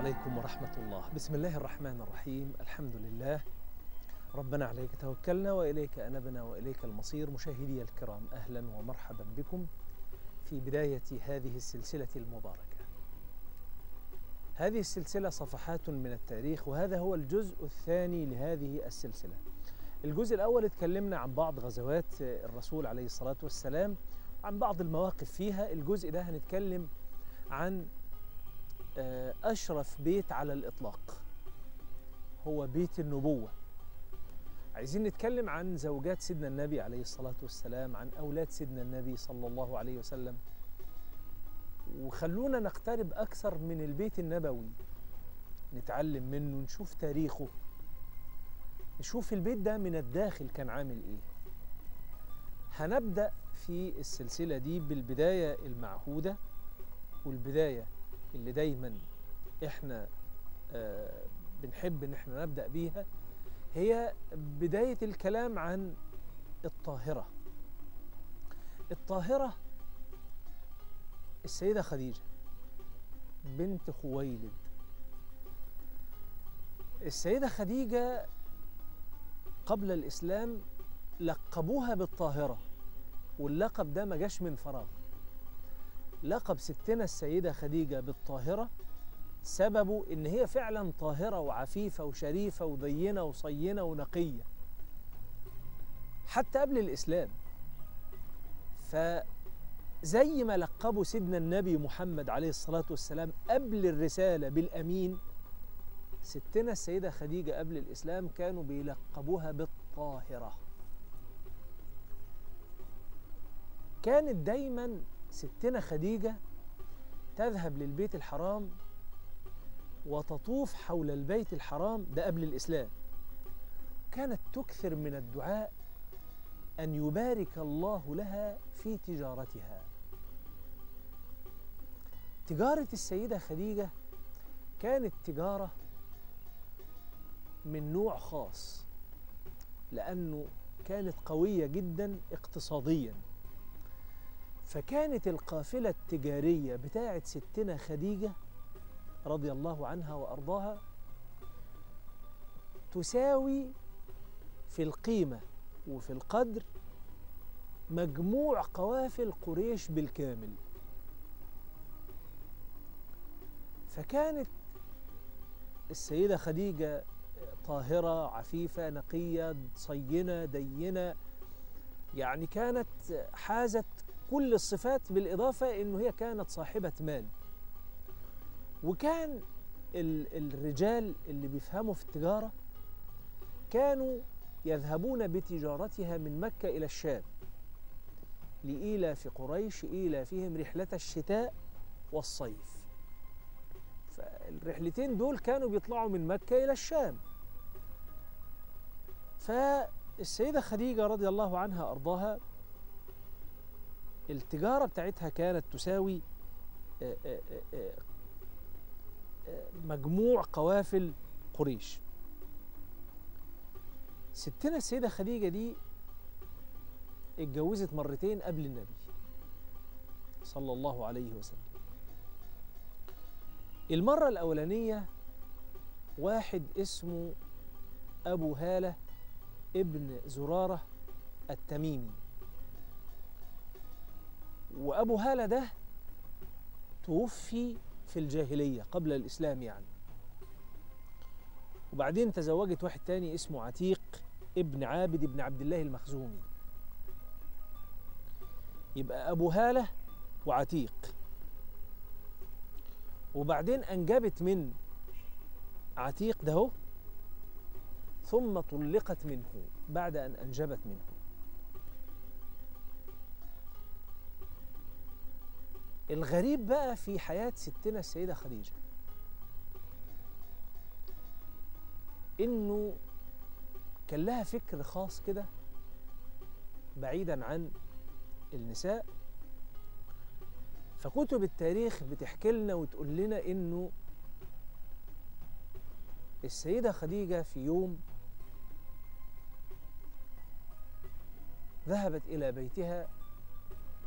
عليكم ورحمة الله بسم الله الرحمن الرحيم الحمد لله ربنا عليك توكلنا وإليك أنبنا وإليك المصير مشاهدي الكرام أهلا ومرحبا بكم في بداية هذه السلسلة المباركة هذه السلسلة صفحات من التاريخ وهذا هو الجزء الثاني لهذه السلسلة الجزء الأول اتكلمنا عن بعض غزوات الرسول عليه الصلاة والسلام عن بعض المواقف فيها الجزء ده هنتكلم عن أشرف بيت على الإطلاق هو بيت النبوة عايزين نتكلم عن زوجات سيدنا النبي عليه الصلاة والسلام عن أولاد سيدنا النبي صلى الله عليه وسلم وخلونا نقترب أكثر من البيت النبوي نتعلم منه نشوف تاريخه نشوف البيت ده من الداخل كان عامل إيه هنبدأ في السلسلة دي بالبداية المعهودة والبداية اللي دايما احنا آه بنحب ان احنا نبدا بيها هي بدايه الكلام عن الطاهره الطاهره السيده خديجه بنت خويلد السيده خديجه قبل الاسلام لقبوها بالطاهره واللقب ده ما جاش من فراغ لقب ستنا السيدة خديجة بالطاهرة سببه إن هي فعلا طاهرة وعفيفة وشريفة ودينة وصينة ونقية حتى قبل الإسلام فزي ما لقبوا سيدنا النبي محمد عليه الصلاة والسلام قبل الرسالة بالأمين ستنا السيدة خديجة قبل الإسلام كانوا بيلقبوها بالطاهرة كانت دايما ستنا خديجة تذهب للبيت الحرام وتطوف حول البيت الحرام ده قبل الإسلام كانت تكثر من الدعاء أن يبارك الله لها في تجارتها تجارة السيدة خديجة كانت تجارة من نوع خاص لأنه كانت قوية جدا اقتصادياً فكانت القافلة التجارية بتاعت ستنا خديجة رضي الله عنها وأرضاها تساوي في القيمة وفي القدر مجموع قوافل قريش بالكامل فكانت السيدة خديجة طاهرة عفيفة نقية صينة دينة يعني كانت حازت كل الصفات بالإضافة أنه هي كانت صاحبة مال وكان الرجال اللي بيفهموا في التجارة كانوا يذهبون بتجارتها من مكة إلى الشام لإيلاف قريش إيلافهم رحلة الشتاء والصيف فالرحلتين دول كانوا بيطلعوا من مكة إلى الشام فالسيدة خديجة رضي الله عنها أرضاها التجارة بتاعتها كانت تساوي مجموع قوافل قريش ستنا السيدة خديجة دي اتجوزت مرتين قبل النبي صلى الله عليه وسلم المرة الأولانية واحد اسمه أبو هالة ابن زرارة التميمي وأبو هالة ده توفي في الجاهلية قبل الإسلام يعني وبعدين تزوجت واحد تاني اسمه عتيق ابن عابد ابن عبد الله المخزومي يبقى أبو هالة وعتيق وبعدين أنجبت من عتيق ده ثم طلقت منه بعد أن أنجبت منه الغريب بقى في حياة ستنا السيدة خديجة إنه كان لها فكر خاص كده بعيدا عن النساء فكتب التاريخ بتحكي لنا وتقول لنا إنه السيدة خديجة في يوم ذهبت إلى بيتها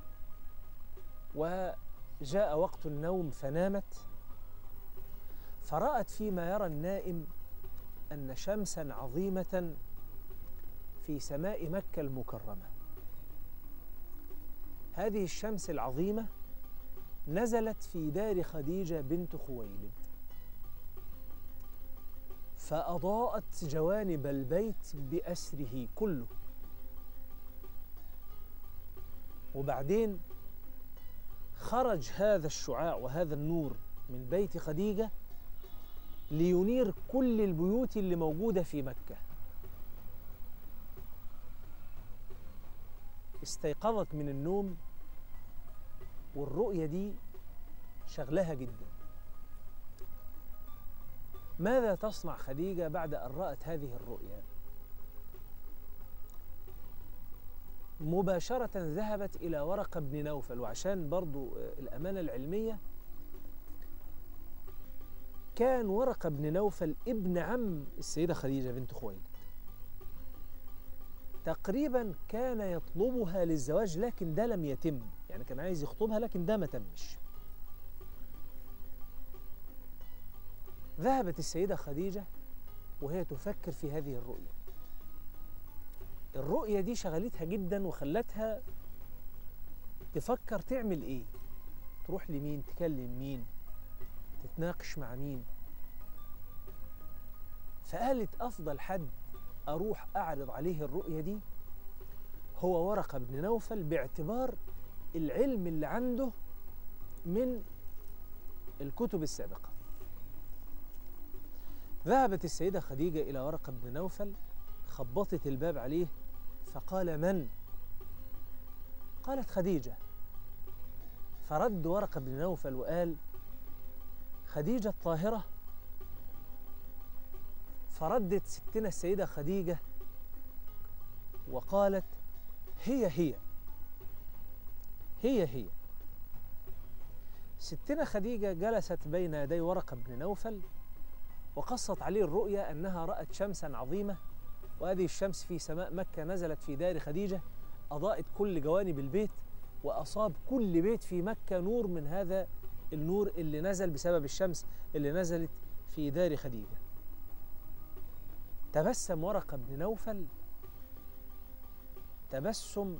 وجاء وقت النوم فنامت فرأت فيما يرى النائم أن شمسا عظيمة في سماء مكة المكرمة هذه الشمس العظيمة نزلت في دار خديجة بنت خويلد فأضاءت جوانب البيت بأسره كله وبعدين خرج هذا الشعاع وهذا النور من بيت خديجة لينير كل البيوت اللي موجودة في مكة استيقظت من النوم والرؤية دي شغلها جدا ماذا تصنع خديجة بعد أن رأت هذه الرؤيا مباشرة ذهبت إلى ورقة بن نوفل وعشان برضو الأمانة العلمية كان ورقة بن نوفل ابن عم السيدة خديجة بنت خويلد تقريبا كان يطلبها للزواج لكن ده لم يتم يعني كان عايز يخطبها لكن ده ما تمش ذهبت السيدة خديجة وهي تفكر في هذه الرؤية الرؤية دي شغلتها جدا وخلتها تفكر تعمل ايه تروح لمين تكلم مين تتناقش مع مين فقالت افضل حد اروح اعرض عليه الرؤية دي هو ورقة بن نوفل باعتبار العلم اللي عنده من الكتب السابقة ذهبت السيدة خديجة إلى ورقة بن نوفل خبطت الباب عليه فقال من؟ قالت خديجة فرد ورقة بن نوفل وقال خديجة الطاهرة فردت ستنا السيدة خديجة وقالت هي هي هي هي ستنا خديجة جلست بين يدي ورقة بن نوفل وقصت عليه الرؤيا أنها رأت شمسا عظيمة وهذه الشمس في سماء مكة نزلت في دار خديجة أضاءت كل جوانب البيت وأصاب كل بيت في مكة نور من هذا النور اللي نزل بسبب الشمس اللي نزلت في دار خديجة تبسم ورقة بن نوفل تبسم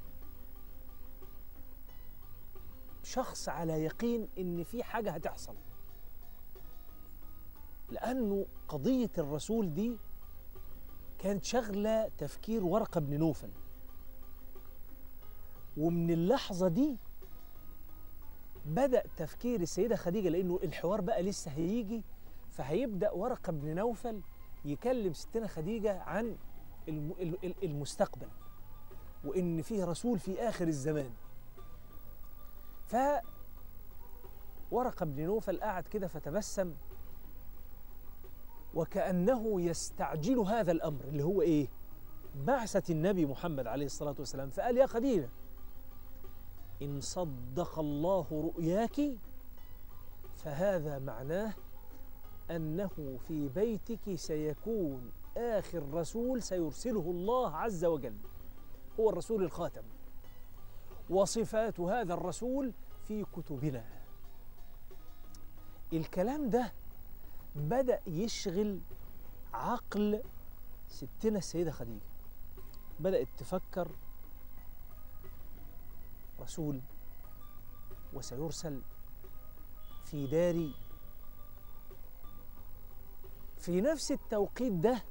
شخص على يقين ان في حاجه هتحصل لانه قضيه الرسول دي كانت شغله تفكير ورقه بن نوفل ومن اللحظه دي بدا تفكير السيده خديجه لانه الحوار بقى لسه هيجي فهيبدا ورقه بن نوفل يكلم ستنا خديجه عن المستقبل وان فيه رسول في اخر الزمان ف ورقة بن نوفل قعد كده فتبسم وكأنه يستعجل هذا الأمر اللي هو إيه؟ بعثة النبي محمد عليه الصلاة والسلام فقال يا خديجة إن صدق الله رؤياك فهذا معناه أنه في بيتك سيكون آخر رسول سيرسله الله عز وجل هو الرسول الخاتم وصفات هذا الرسول في كتبنا الكلام ده بدأ يشغل عقل ستنا السيدة خديجة بدأت تفكر رسول وسيرسل في داري في نفس التوقيت ده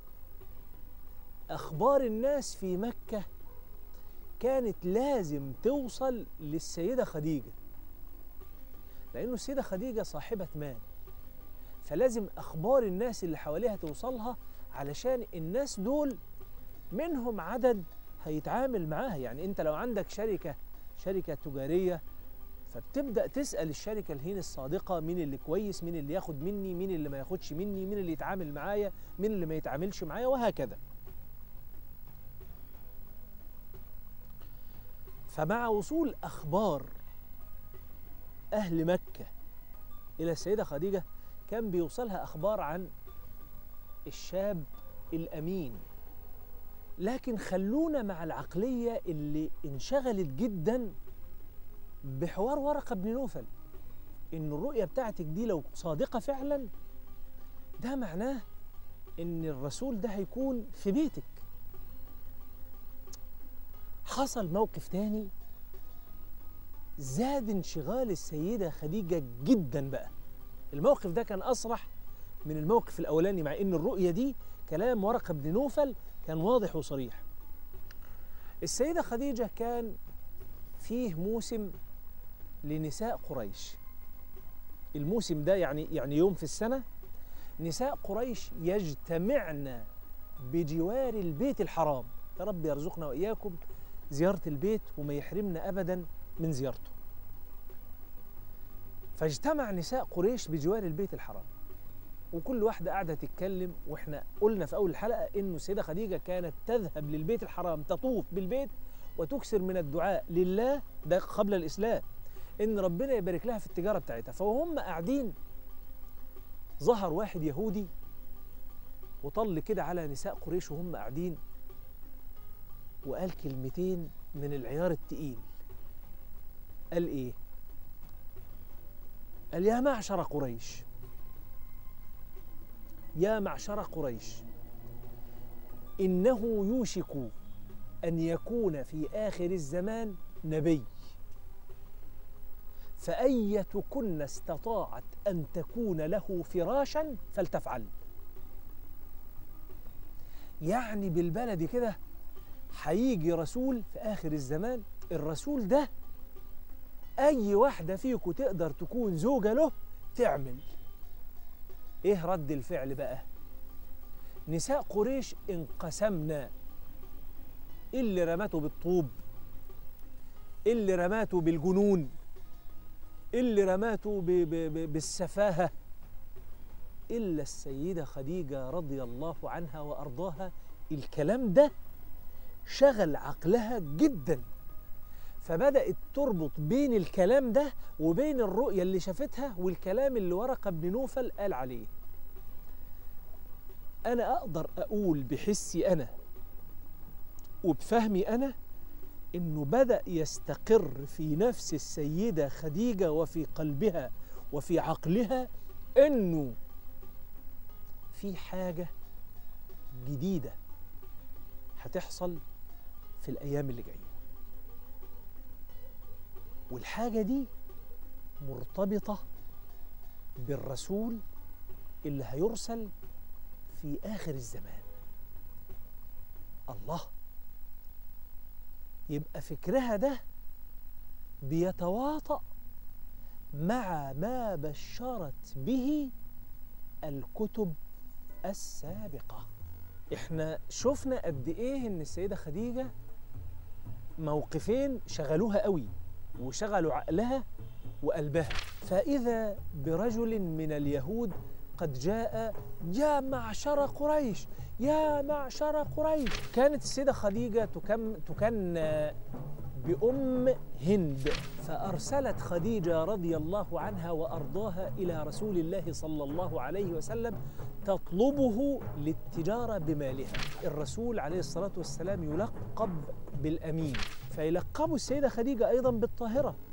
أخبار الناس في مكة كانت لازم توصل للسيدة خديجة لأنه السيدة خديجة صاحبة مال فلازم أخبار الناس اللي حواليها توصلها علشان الناس دول منهم عدد هيتعامل معاها يعني أنت لو عندك شركة شركة تجارية فبتبدأ تسأل الشركة الهين الصادقة مين اللي كويس مين اللي ياخد مني مين اللي ما ياخدش مني مين اللي يتعامل معايا مين اللي ما يتعاملش معايا وهكذا فمع وصول أخبار أهل مكة إلى السيدة خديجة كان بيوصلها أخبار عن الشاب الأمين لكن خلونا مع العقلية اللي انشغلت جدا بحوار ورقة بن نوفل إن الرؤية بتاعتك دي لو صادقة فعلا ده معناه إن الرسول ده هيكون في بيتك حصل موقف تاني زاد انشغال السيدة خديجة جدا بقى الموقف ده كان أصرح من الموقف الأولاني مع إن الرؤية دي كلام ورقة بن نوفل كان واضح وصريح السيدة خديجة كان فيه موسم لنساء قريش الموسم ده يعني يعني يوم في السنة نساء قريش يجتمعن بجوار البيت الحرام يا رب يرزقنا وإياكم زيارة البيت وما يحرمنا أبدا من زيارته فاجتمع نساء قريش بجوار البيت الحرام وكل واحدة قاعدة تتكلم واحنا قلنا في أول الحلقة إنه السيدة خديجة كانت تذهب للبيت الحرام تطوف بالبيت وتكثر من الدعاء لله ده قبل الإسلام إن ربنا يبارك لها في التجارة بتاعتها فهم قاعدين ظهر واحد يهودي وطل كده على نساء قريش وهم قاعدين وقال كلمتين من العيار التقيل قال ايه قال يا معشر قريش يا معشر قريش انه يوشك ان يكون في اخر الزمان نبي فايتكن استطاعت ان تكون له فراشا فلتفعل يعني بالبلد كده هيجي رسول في آخر الزمان الرسول ده أي واحدة فيكم تقدر تكون زوجة له تعمل إيه رد الفعل بقى نساء قريش انقسمنا اللي رماته بالطوب اللي رماته بالجنون اللي رماته ب ب ب بالسفاهة إلا السيدة خديجة رضي الله عنها وأرضاها الكلام ده شغل عقلها جدا فبدأت تربط بين الكلام ده وبين الرؤية اللي شافتها والكلام اللي ورقة بن نوفل قال عليه أنا أقدر أقول بحسي أنا وبفهمي أنا إنه بدأ يستقر في نفس السيدة خديجة وفي قلبها وفي عقلها إنه في حاجة جديدة هتحصل في الأيام اللي جاية والحاجة دي مرتبطة بالرسول اللي هيرسل في آخر الزمان الله يبقى فكرها ده بيتواطأ مع ما بشرت به الكتب السابقة احنا شفنا قد ايه ان السيدة خديجة موقفين شغلوها قوي وشغلوا عقلها وقلبها فإذا برجل من اليهود قد جاء يا معشر قريش يا معشر قريش كانت السيدة خديجة تكم تكنى بأم هند فأرسلت خديجة رضي الله عنها وأرضاها إلى رسول الله صلى الله عليه وسلم تطلبه للتجارة بمالها الرسول عليه الصلاة والسلام يلقب بالأمين فيلقب السيدة خديجة أيضا بالطاهرة